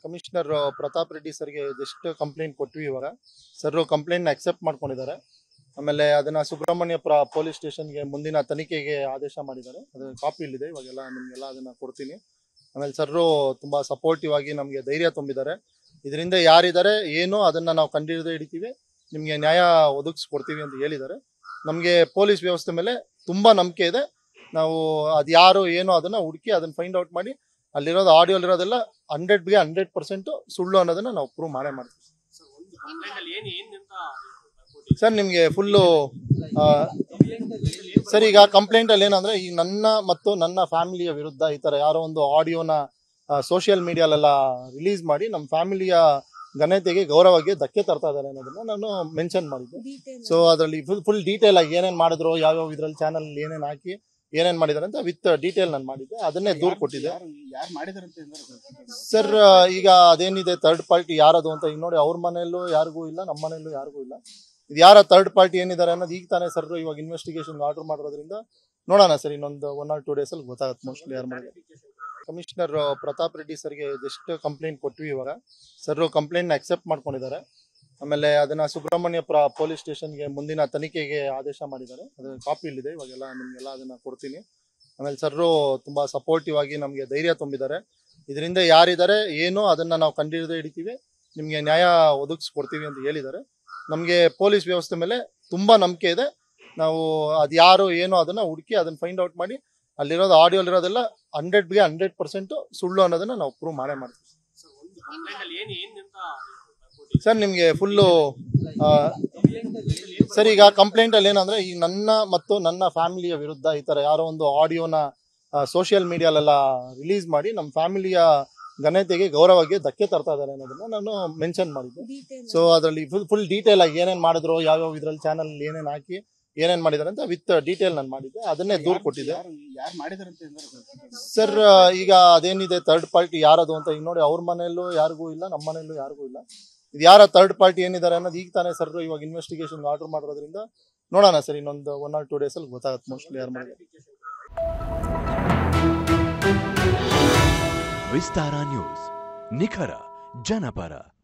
commissioner Pratap Reddy ಸರ್ಗೆ just complaint ಕೊಟ್ವಿ ಇವಾಗ ಸರ್ ಕಂಪ್ಲೇಂಟ್ ಅಕ್ಸೆಪ್ಟ್ ಮಾಡ್ಕೊಂಡಿದ್ದಾರೆ ಆಮೇಲೆ ಅದನ್ನ ಸುಬ್ರಹ್ಮಣ್ಯ ಪ್ರ ಪೊಲೀಸ್ ಸ್ಟೇಷನ್ಗೆ ಮುಂದಿನ ತನಿಖೆಗೆ ಆದೇಶ ಮಾಡಿದ್ದಾರೆ ಅದು ಕಾಪಿ ಇಲ್ಲಿದೆ ಇವಾಗೆಲ್ಲ ನಿಮ್ಗೆಲ್ಲ ಅದನ್ನ ಕೊಡ್ತೀನಿ ಆಮೇಲೆ ಸರ್ರು ತುಂಬಾ ಸಪೋರ್ಟಿವ್ ಆಗಿ ನಮಗೆ ಧೈರ್ಯ ತುಂಬಿದ್ದಾರೆ ಇದರಿಂದ ಯಾರಿದ್ದಾರೆ ಏನು ಅದನ್ನ ನಾವು ಕಂಡಿಡಿದೇ ಹಿಡಿತೀವಿ ನಿಮ್ಗೆ ನ್ಯಾಯ ಒದಗಿಸ್ಕೊಡ್ತೀವಿ ಅಂತ ಹೇಳಿದ್ದಾರೆ ನಮಗೆ ಪೊಲೀಸ್ ವ್ಯವಸ್ಥೆ ಮೇಲೆ ತುಂಬಾ ನಂಬಿಕೆ ಇದೆ ನಾವು ಅದು ಯಾರು ಏನು ಅದನ್ನ ಹುಡುಕಿ ಅದನ್ನ ಫೈಂಡ್ ಔಟ್ ಮಾಡಿ ಅಲ್ಲಿರೋದು ಆಡಿಯೋಲಿರೋದೆಲ್ಲ ಹಂಡ್ರೆಡ್ಗೆ ಹಂಡ್ರೆಡ್ ಪರ್ಸೆಂಟ್ ಸುಳ್ಳು ಅನ್ನೋದನ್ನ ನಾವು ಪ್ರೂವ್ ಮಾಡೇ ಮಾಡ್ತೀವಿ ಸರ್ ನಿಮಗೆ ಫುಲ್ಲು ಸರ್ ಈಗ ಕಂಪ್ಲೇಂಟ್ ಅಲ್ಲಿ ಏನಂದ್ರೆ ಈ ನನ್ನ ಮತ್ತು ನನ್ನ ಫ್ಯಾಮಿಲಿಯ ವಿರುದ್ಧ ಈ ತರ ಯಾರೋ ಒಂದು ಆಡಿಯೋನ ಸೋಷಿಯಲ್ ಮೀಡಿಯಾಲೆಲ್ಲ ರಿಲೀಸ್ ಮಾಡಿ ನಮ್ಮ ಫ್ಯಾಮಿಲಿಯ ಘನತೆಗೆ ಗೌರವಕ್ಕೆ ಧಕ್ಕೆ ತರ್ತಾ ಇದ್ದಾರೆ ಅನ್ನೋದನ್ನ ನಾನು ಮೆನ್ಷನ್ ಮಾಡಿದ್ದೆ ಸೊ ಅದರಲ್ಲಿ ಫುಲ್ ಫುಲ್ ಡೀಟೇಲ್ ಆಗಿ ಏನೇನ್ ಮಾಡಿದ್ರು ಯಾವ್ಯಾವ ಇದ್ರಲ್ಲಿ ಚಾನಲ್ ಏನೇನ್ ಹಾಕಿ ಏನೇನ್ ಮಾಡಿದಾರೆ ಅಂತ ವಿತ್ ಡೀಟೇಲ್ ನಾನು ಮಾಡಿದ್ದೆ ಅದನ್ನೇ ದೂರು ಕೊಟ್ಟಿದ್ದೆ ಯಾರು ಮಾಡಿದಾರೆ ಅಂತ ಏನಾದ್ರು ಸರ್ ಈಗ ಅದೇನಿದೆ ಥರ್ಡ್ ಪಾರ್ಟಿ ಯಾರದು ಅಂತ ಈಗ ನೋಡಿ ಅವ್ರ ಮನೆಯಲ್ಲೂ ಯಾರಿಗೂ ಇಲ್ಲ ನಮ್ಮ ಮನೆಯಲ್ಲೂ ಯಾರಿಗೂ ಇಲ್ಲ ಇದು ಯಾರ ಥರ್ಡ್ ಪಾರ್ಟಿ ಏನಿದ್ದಾರೆ ಅನ್ನೋದು ಈಗ ತಾನೇ ಸರ್ ಇವಾಗ ಇನ್ವೆಸ್ಟಿಗೇಷನ್ ಆರ್ಡರ್ ಮಾಡಿರೋದ್ರಿಂದ ನೋಡೋಣ ಸರ್ ಇನ್ನೊಂದು ಒನ್ ಆರ್ ಟೂ ಡೇಸ್ ಅಲ್ಲಿ ಗೊತ್ತಾಗುತ್ತೆ ಮೋಸ್ಟ್ಲಿ ಯಾರು ಮಾಡಿದ್ದಾರೆ ಕಮಿಷನರ್ ಪ್ರತಾಪ್ ರೆಡ್ಡಿ ಸರ್ಗೆ ಜಸ್ಟ್ ಕಂಪ್ಲೇಂಟ್ ಕೊಟ್ವಿ ಇವಾಗ ಸರ್ ಕಂಪ್ಲೇಂಟ್ ಅಕ್ಸೆಪ್ಟ್ ಮಾಡ್ಕೊಂಡಿದ್ದಾರೆ ಆಮೇಲೆ ಅದನ್ನ ಸುಬ್ರಹ್ಮಣ್ಯ ಪ್ರ ಪೊಲೀಸ್ ಸ್ಟೇಷನ್ಗೆ ಮುಂದಿನ ತನಿಖೆಗೆ ಆದೇಶ ಮಾಡಿದ್ದಾರೆ ಅದು ಕಾಪಿ ಇಲ್ಲಿದೆ ಇವಾಗೆಲ್ಲ ನಿಮ್ಗೆಲ್ಲ ಅದನ್ನ ಕೊಡ್ತೀನಿ ಆಮೇಲೆ ಸರ್ರು ತುಂಬಾ ಸಪೋರ್ಟಿವ್ ಆಗಿ ನಮಗೆ ಧೈರ್ಯ ತುಂಬಿದ್ದಾರೆ ಇದರಿಂದ ಯಾರಿದ್ದಾರೆ ಏನು ಅದನ್ನ ನಾವು ಕಂಡಿಡಿದೇ ಹಿಡಿತೀವಿ ನಿಮ್ಗೆ ನ್ಯಾಯ ಒದಗಿಸ್ಕೊಡ್ತೀವಿ ಅಂತ ಹೇಳಿದ್ದಾರೆ ನಮಗೆ ಪೊಲೀಸ್ ವ್ಯವಸ್ಥೆ ಮೇಲೆ ತುಂಬಾ ನಂಬಿಕೆ ಇದೆ ನಾವು ಅದು ಯಾರು ಏನು ಅದನ್ನ ಹುಡುಕಿ ಅದನ್ನ ಫೈಂಡ್ ಔಟ್ ಮಾಡಿ ಅಲ್ಲಿರೋದು ಆಡಿಯೋಲಿರೋದೆಲ್ಲ ಹಂಡ್ರೆಡ್ಗೆ ಹಂಡ್ರೆಡ್ ಪರ್ಸೆಂಟ್ ಸುಳ್ಳು ಅನ್ನೋದನ್ನ ನಾವು ಪ್ರೂವ್ ಮಾಡೇ ಮಾಡ್ತೀವಿ ಸರ್ ನಿಮಗೆ ಫುಲ್ಲು ಸರ್ ಈಗ ಕಂಪ್ಲೇಂಟ್ ಅಲ್ಲಿ ಏನಂದ್ರೆ ಈ ನನ್ನ ಮತ್ತು ನನ್ನ ಫ್ಯಾಮಿಲಿಯ ವಿರುದ್ಧ ಈ ತರ ಯಾರೋ ಒಂದು ಆಡಿಯೋನ ಸೋಷಿಯಲ್ ಮೀಡಿಯಾಲೆಲ್ಲ ರಿಲೀಸ್ ಮಾಡಿ ನಮ್ಮ ಫ್ಯಾಮಿಲಿಯ ಘನತೆಗೆ ಗೌರವಕ್ಕೆ ಧಕ್ಕೆ ತರ್ತಾ ಇದ್ದಾರೆ ಅನ್ನೋದನ್ನ ನಾನು ಮೆನ್ಷನ್ ಮಾಡಿದ್ದೆ ಸೊ ಅದರಲ್ಲಿ ಫುಲ್ ಫುಲ್ ಡೀಟೇಲ್ ಆಗಿ ಏನೇನ್ ಮಾಡಿದ್ರು ಯಾವ್ಯಾವ ಇದ್ರಲ್ಲಿ ಚಾನಲ್ ಏನೇನ್ ಹಾಕಿ ಏನೇನ್ ಮಾಡಿದಾರೆ ಅಂತ ವಿತ್ ಡೀಟೇಲ್ ನಾನು ಮಾಡಿದ್ದೆ ಅದನ್ನೇ ದೂರು ಕೊಟ್ಟಿದ್ದೆ ಯಾರು ಮಾಡಿದಾರೆ ಅಂತ ಏನಾದ್ರು ಸರ್ ಈಗ ಅದೇನಿದೆ ಥರ್ಡ್ ಪಾರ್ಟಿ ಯಾರದು ಅಂತ ಈಗ ನೋಡಿ ಅವ್ರ ಮನೆಯಲ್ಲೂ ಯಾರಿಗೂ ಇಲ್ಲ ನಮ್ಮ ಮನೆಯಲ್ಲೂ ಯಾರಿಗೂ ಇಲ್ಲ ಇದು ಯಾರ ಥರ್ಡ್ ಪಾರ್ಟಿ ಏನಿದ್ದಾರೆ ಅನ್ನೋದು ಈಗ ತಾನೇ ಸರ್ ಇವಾಗ ಇನ್ವೆಸ್ಟಿಗೇಷನ್ ಆರ್ಡರ್ ಮಾಡಿರೋದ್ರಿಂದ ನೋಡೋಣ ಸರ್ ಇನ್ನೊಂದು ಒನ್ ಆರ್ ಟೂ ಡೇಸ್ ಅಲ್ಲಿ ಗೊತ್ತಾಗುತ್ತೆ ಮೋಸ್ಟ್ಲಿ ಯಾರು ಮಾಡಿದ್ದಾರೆ ವಿಸ್ತಾರ ನ್ಯೂಸ್ ನಿಖರ ಜನಪರ